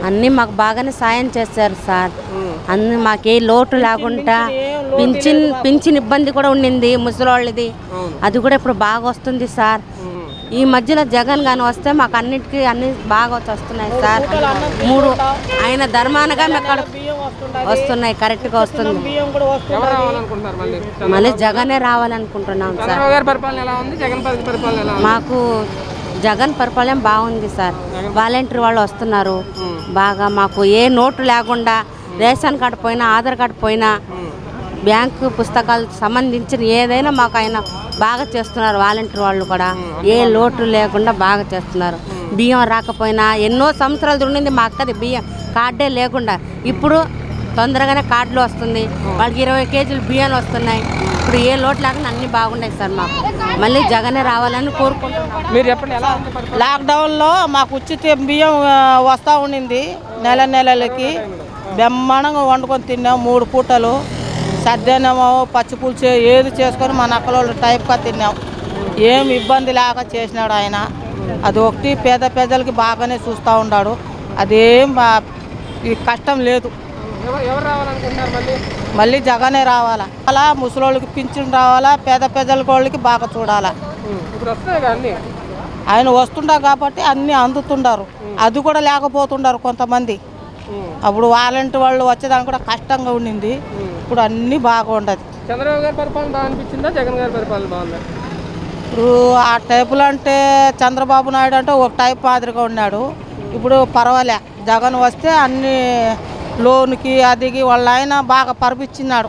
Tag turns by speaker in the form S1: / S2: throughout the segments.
S1: అన్నీ మాకు బాగానే సాయం చేశారు సార్ అన్ని మాకే లోటు లేకుండా పింఛన్ పింఛన్ ఇబ్బంది కూడా ఉండింది ముసలోళ్ళది అది కూడా ఇప్పుడు బాగా వస్తుంది సార్ ఈ మధ్యలో జగన్ గాని వస్తే మాకు అన్నిటికీ అన్ని బాగా వస్తున్నాయి సార్ మూడు ఆయన ధర్మానగా అక్కడ వస్తున్నాయి కరెక్ట్గా వస్తుంది
S2: ఎవరు రావాలనుకుంటున్నారు మళ్ళీ
S1: మళ్ళీ జగనే రావాలనుకుంటున్నాం సార్
S2: చంద్రబాబు గారి పరిపాలన ఎలా ఉంది జగన్ పరి- పరిపాలన ఎలా ఉంది
S1: మాకు జగన్ పరిపాలన బాగుంది సార్ వాలంటీర్ వాళ్ళు వస్తున్నారు బాగా మాకు ఏ నోటు లేకుండా రేషన్ కార్డు పోయినా ఆధార్ కార్డు పోయినా బ్యాంకు పుస్తకాలు సంబంధించిన ఏదైనా మాకు ఆయన బాగా చేస్తున్నారు వాలంటీర్ వాళ్ళు కూడా ఏ లోటు లేకుండా బాగా చేస్తున్నారు బియ్యం రాకపోయినా ఎన్నో సంవత్సరాలు ఉండింది మా అక్కది బియ్యం కార్డే లేకుండా ఇప్పుడు తొందరగానే కార్డులు వస్తుంది వాళ్ళకి ఇరవై కేజీలు బియ్యాలు వస్తున్నాయి ఇప్పుడు ఏ లోటు లేకుండా అన్నీ బాగున్నాయి సార్ మాకు మళ్ళీ జగనే రావాలని కోరుకుంటున్నాం
S2: మీరు చెప్పండి ఎలా ఉంది పరిపాలన
S3: లాక్డౌన్లో మాకు ఉచిత బియ్యం ఆ, వస్తూ ఉండింది నెల నెలలకి బ్రహ్మాండంగా వండుకొని తిన్నాం మూడు పూటలు సద్దనమో పచ్చి పులుసు ఏది చేసుకొని మా నక్కలోళ్ళు టైప్గా తిన్నాం ఏం ఇబ్బంది లేక చేసినాడు ఆయన అది ఒకటి పేద పేదలకి బాగానే చూస్తూ ఉన్నాడు అదేం బా- ఈ కష్టం లేదు
S2: ఎవరు ఎవరు రావాలనుకుంటున్నారు మళ్ళీ
S3: మళ్ళీ జగనే రావాలా అలా ముసలోళ్ళకి పింఛన్ రావాలా పేద పేదల వాళ్ళకి బాగా చూడాలా
S2: ఇప్పుడు వస్తాయి కదా అన్ని
S3: ఆయన వస్తుండారు కాబట్టి అన్నీ అందుతుండారు అది కూడా లేకపోతుండారు కొంతమంది అప్పుడు వాలంటీర్ వాళ్ళు వచ్చేదానికి కూడా కష్టంగా ఉండింది ఇప్పుడు అన్నీ బాగా ఉండదు
S2: చంద్రబాబు గారి పరిపాలన బాగా అనిపించిందా జగన్ గారి పరిపాలన బాగుందా
S3: ఇప్పుడు ఆ టైపులో అంటే చంద్రబాబు నాయుడు అంటే ఒక టైప్ మాదిరిగా ఉన్నాడు ఇప్పుడు పర్వాలే జగన్ వస్తే అన్ని లోన్కి అదికి వాళ్ళ ఆయన బాగా పరిపించినాడు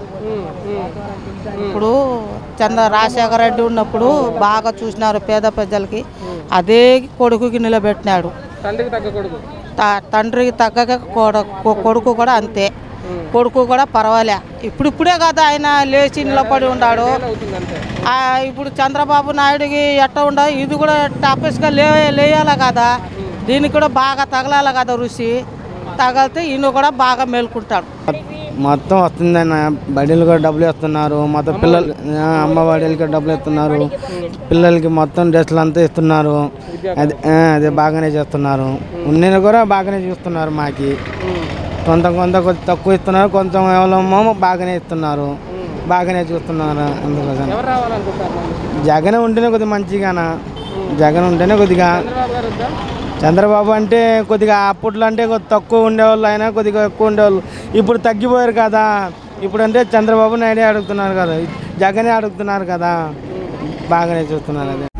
S3: ఇప్పుడు చంద్ర రాజశేఖర రెడ్డి ఉన్నప్పుడు బాగా చూసినారు పేద ప్రజలకి అదే కొడుకుకి నిలబెట్టినాడు
S2: తండ్రికి తగ్గ కొడుకు
S3: త- తండ్రికి తగ్గక కొడ- కొ- కొడుకు కూడా అంతే కొడుకు కూడా పర్వాలే ఇప్పుడు ఇప్పుడే కదా ఆయన లేచి నిలబడి ఉన్నాడు
S2: అవుతుంది అంతే
S3: ఆ, ఇప్పుడు చంద్రబాబు నాయుడుకి ఎట్ట ఉండ ఇది కూడా టఫెస్గా లే లేయాలి కదా దీనికి కూడా బాగా తగలాలి కదా రుచి తగిలితే ఈయన కూడా బాగా మేల్కుంటాడు
S4: మొత్తం వస్తుందన్న బడీలు కూడా డబ్బులు ఇస్తున్నారు మొత్తం పిల్లలు ఆ, అమ్మ బడీలకి డబ్బులు ఇస్తున్నారు పిల్లలకి మొత్తం డ్రెస్సులు అంతా ఇస్తున్నారు అదే ఆ, అదే బాగానే చేస్తున్నారు ఉన్నది కూడా బాగానే చూస్తున్నారు మాకి కొంత కొంత కొద్ది తక్కువ ఇస్తున్నారు కొంచెం ఎవరేమో బాగానే ఇస్తున్నారు బాగానే చూస్తున్నారు అందుకోసం
S2: ఎవరు రావాలనుకుంటున్నారు మళ్ళీ
S4: జగన్ ఉంటేనే కొద్దిగా మంచిగానా జగన్ ఉంటేనే కొద్దిగా
S2: చంద్రబాబు గారు వద్దా
S4: చంద్రబాబు అంటే కొద్దిగా అప్పట్లో అంటే కొద్ది తక్కువ ఉండేవాళ్ళు ఆయన కొద్దిగా ఎక్కువ ఉండేవాళ్ళు ఇప్పుడు తగ్గిపోయారు కదా ఇప్పుడు అంటే చంద్రబాబు నాయుడే అడుగుతున్నారు కదా జగనే అడుగుతున్నారు కదా బాగానే చూస్తున్నారు అదే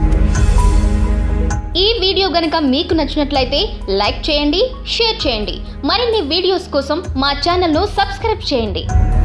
S5: ఈ వీడియో గనుక మీకు నచ్చినట్లయితే లైక్ చేయండి షేర్ చేయండి మరిన్ని వీడియోస్ కోసం మా ఛానల్ను సబ్స్క్రైబ్ చేయండి